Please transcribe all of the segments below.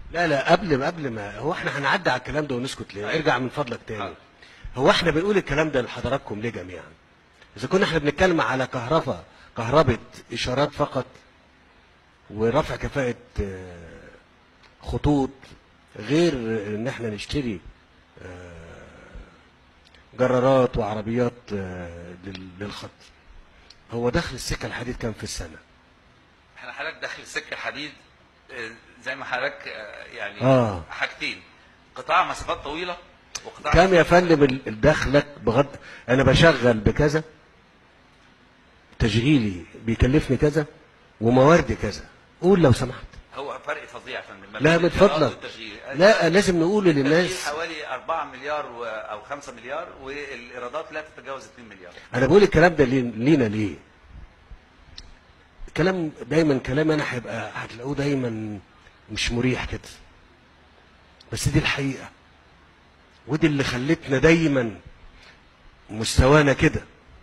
لا لا قبل قبل ما هو احنا هنعدي على الكلام ده ونسكت ليه؟ ارجع من فضلك تاني. حاضر. هو احنا بنقول الكلام ده لحضراتكم ليه جميعا؟ اذا كنا احنا بنتكلم على كهرباء كهرباء اشارات فقط ورفع كفاءة آه، خطوط غير ان احنا نشتري آه، جرارات وعربيات آه، لل- للخط. هو دخل السكة الحديد كام في السنة؟ احنا حضرتك داخل السكه حديد آه، زي ما حضرتك آه، يعني آه. حاجتين قطاع مسافات طويله وقطاع كام يا فندم ال- الدخلك بغض انا بشغل بكذا تشغيلي بيكلفني كذا ومواردي كذا قول لو سمحت هو فرق فظيع يا فندم ما لا بين من الإيراد فضلك والتشغيل. لا لازم نقول التشغيل للناس حوالي 4 مليار و... او 5 مليار والايرادات لا تتجاوز 2 مليار انا بقول الكلام ده لي- لينا ليه كلام دايما كلام انا هيبقى هتلاقوه دايما مش مريح كده بس دي الحقيقه ودي اللي خلتنا دايما مستوانا كده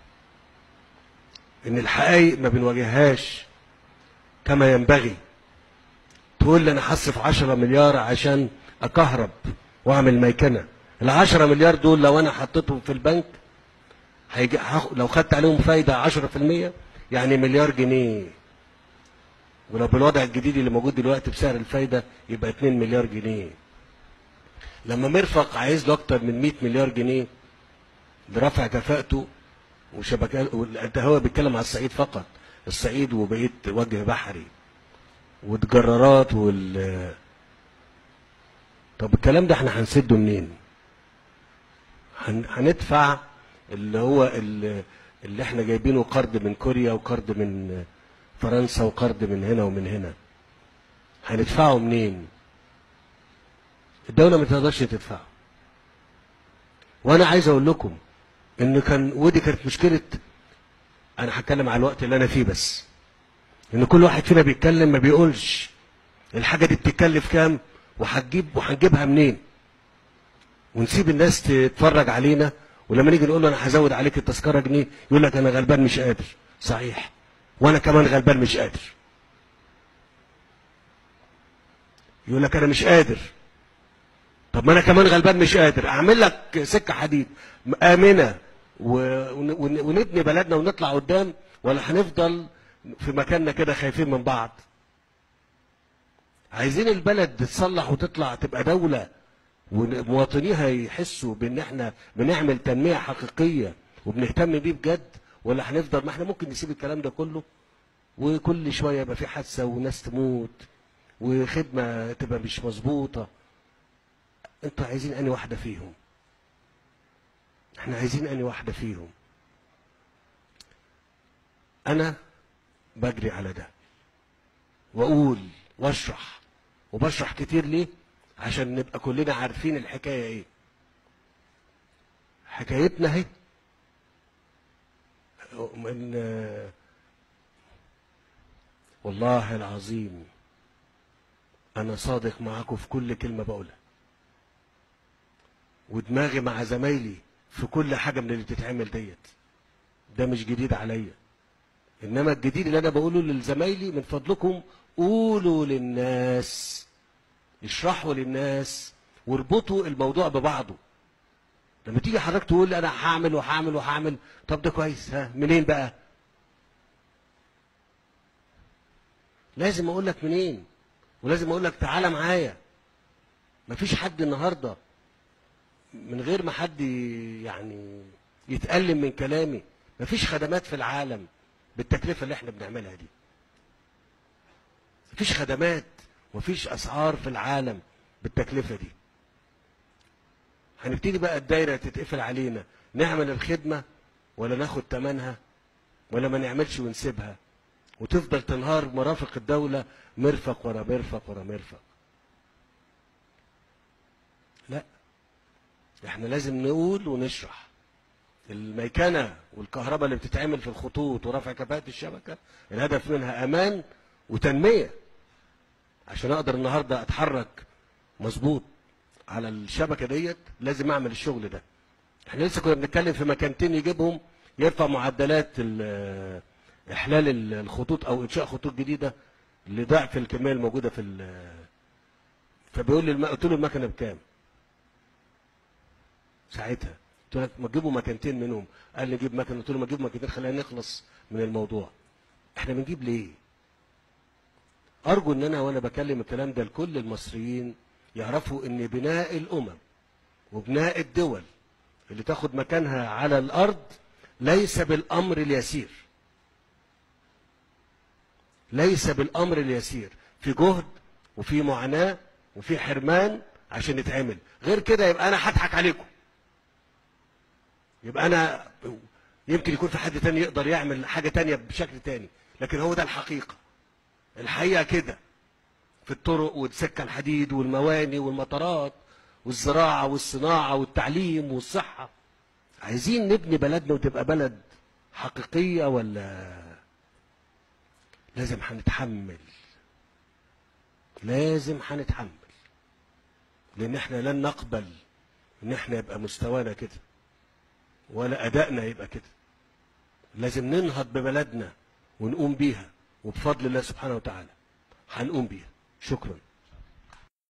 ان الحقائق ما بنواجههاش كما ينبغي تقول لي انا هصرف 10 مليار عشان اكهرب واعمل ميكنه ال 10 مليار دول لو انا حطيتهم في البنك هيجي هاخ- لو خدت عليهم فايده 10% يعني مليار جنيه ولو بالوضع الجديد اللي موجود دلوقتي بسعر الفايده يبقى 2 مليار جنيه لما مرفق عايز له اكتر من 100 مليار جنيه لرفع كفاءته وشبكات ده هو بيتكلم على الصعيد فقط الصعيد وبقيه وجه بحري والجرارات وال طب الكلام ده احنا هنسده منين؟ هن... هندفع اللي هو اللي, اللي احنا جايبينه قرض من كوريا وقرض من فرنسا وقرض من هنا ومن هنا هندفعه منين؟ الدولة ما تقدرش تدفعه وانا عايز اقول لكم ان كان ودي كانت مشكلة انا هتكلم على الوقت اللي انا فيه بس ان كل واحد فينا بيتكلم ما بيقولش الحاجة دي بتتكلف كام وهتجيب وهنجيبها منين ونسيب الناس تتفرج علينا ولما نيجي نقول له انا هزود عليك التذكره جنيه يقول لك انا غلبان مش قادر صحيح وانا كمان غلبان مش قادر يقول لك انا مش قادر طب ما انا كمان غلبان مش قادر اعمل لك سكه حديد امنه و- ون- ون- ونبني بلدنا ونطلع قدام ولا هنفضل في مكاننا كده خايفين من بعض عايزين البلد تتصلح وتطلع تبقى دوله ومواطنيها يحسوا بان احنا بنعمل تنميه حقيقيه وبنهتم بيه بجد ولا هنفضل ما احنا ممكن نسيب الكلام ده كله وكل شويه يبقى في حادثه وناس تموت وخدمه تبقى مش مظبوطه انتوا عايزين اني واحده فيهم احنا عايزين اني واحده فيهم انا بجري على ده واقول واشرح وبشرح كتير ليه عشان نبقى كلنا عارفين الحكايه ايه حكايتنا اهي من آه، والله العظيم انا صادق معاكم في كل كلمه بقولها ودماغي مع زمايلي في كل حاجه من اللي بتتعمل ديت ده مش جديد عليا انما الجديد اللي انا بقوله لزمايلي من فضلكم قولوا للناس اشرحوا للناس واربطوا الموضوع ببعضه لما تيجي حضرتك تقول انا هعمل وهعمل وهعمل طب ده كويس ها منين بقى لازم اقول لك منين ولازم اقول لك تعالى معايا مفيش حد النهارده من غير ما حد يعني يتألم من كلامي مفيش خدمات في العالم بالتكلفة اللي احنا بنعملها دي مفيش خدمات ومفيش أسعار في العالم بالتكلفة دي هنبتدي بقى الدايرة تتقفل علينا نعمل الخدمة ولا ناخد تمنها ولا ما نعملش ونسيبها وتفضل تنهار مرافق الدولة مرفق ورا مرفق ورا مرفق لا احنا لازم نقول ونشرح الميكنة والكهرباء اللي بتتعمل في الخطوط ورفع كفاءة الشبكة الهدف منها أمان وتنمية عشان أقدر النهاردة أتحرك مظبوط على الشبكة ديت لازم أعمل الشغل ده احنا لسه كنا بنتكلم في مكانتين يجيبهم يرفع معدلات ال- إحلال ال- الخطوط أو إنشاء خطوط جديدة لضعف الكمية الموجودة في ال- فبيقول لي الم... قلت له المكنه بكام ساعتها قلت له ما تجيبوا مكانتين منهم قال لي جيب مكنه قلت له ما تجيب مكانتين خلينا نخلص من الموضوع احنا بنجيب ليه ارجو ان انا وانا بكلم الكلام ده لكل المصريين يعرفوا ان بناء الامم وبناء الدول اللي تاخد مكانها على الارض ليس بالامر اليسير ليس بالامر اليسير في جهد وفي معاناه وفي حرمان عشان يتعمل غير كده يبقى انا هضحك عليكم يبقى انا يمكن يكون في حد تاني يقدر يعمل حاجه تانية بشكل تاني لكن هو ده الحقيقه الحقيقه كده في الطرق والسكه الحديد والمواني والمطارات والزراعه والصناعه والتعليم والصحه عايزين نبني بلدنا وتبقى بلد حقيقيه ولا لازم هنتحمل لازم هنتحمل لان احنا لن نقبل ان احنا يبقى مستوانا كده ولا ادائنا يبقى كده لازم ننهض ببلدنا ونقوم بيها وبفضل الله سبحانه وتعالى هنقوم بيها شكرا